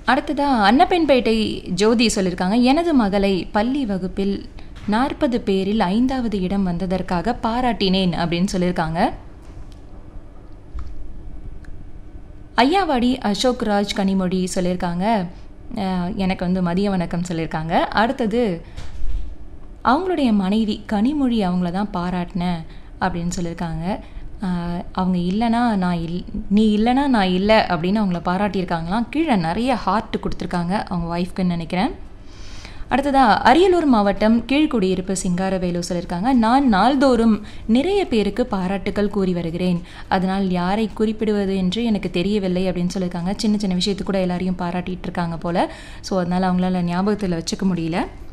அடுத்ததா அன்னப்பெண்பேட்டை ஜோதி சொல்லியிருக்காங்க எனது மகளை பள்ளி வகுப்பில் நாற்பது பேரில் ஐந்தாவது இடம் வந்ததற்காக பாராட்டினேன் அப்படின்னு சொல்லியிருக்காங்க ஐயாவாடி அசோக் ராஜ் கனிமொழி சொல்லியிருக்காங்க அஹ், எனக்கு வந்து மதிய வணக்கம் சொல்லியிருக்காங்க அடுத்தது அவங்களுடைய மனைவி கனிமொழி அவங்கள தான் பாராட்டினேன் அப்படின்னு சொல்லியிருக்காங்க ஆஹ் அவங்க இல்லைன்னா நான் இல் நீ இல்லைன்னா நான் இல்லை அப்படின்னு அவங்கள பாராட்டியிருக்காங்களாம் கீழே நிறைய ஹார்ட் கொடுத்துருக்காங்க அவங்க ஒய்ஃப்க்குன்னு நினைக்கிறேன் அடுத்ததா அரியலூர் மாவட்டம் கீழ்குடியிருப்பு சிங்காரவேலு சொல்லியிருக்காங்க நான் நாள்தோறும் நிறைய பேருக்கு பாராட்டுக்கள் கூறி வருகிறேன் அதனால் யாரை குறிப்பிடுவது என்று எனக்கு தெரியவில்லை அப்படின்னு சொல்லியிருக்காங்க சின்ன சின்ன விஷயத்துக்கு கூட எல்லாரையும் பாராட்டிட்டு இருக்காங்க போல் ஸோ அதனால் அவங்களால ஞாபகத்தில் வச்சுக்க முடியல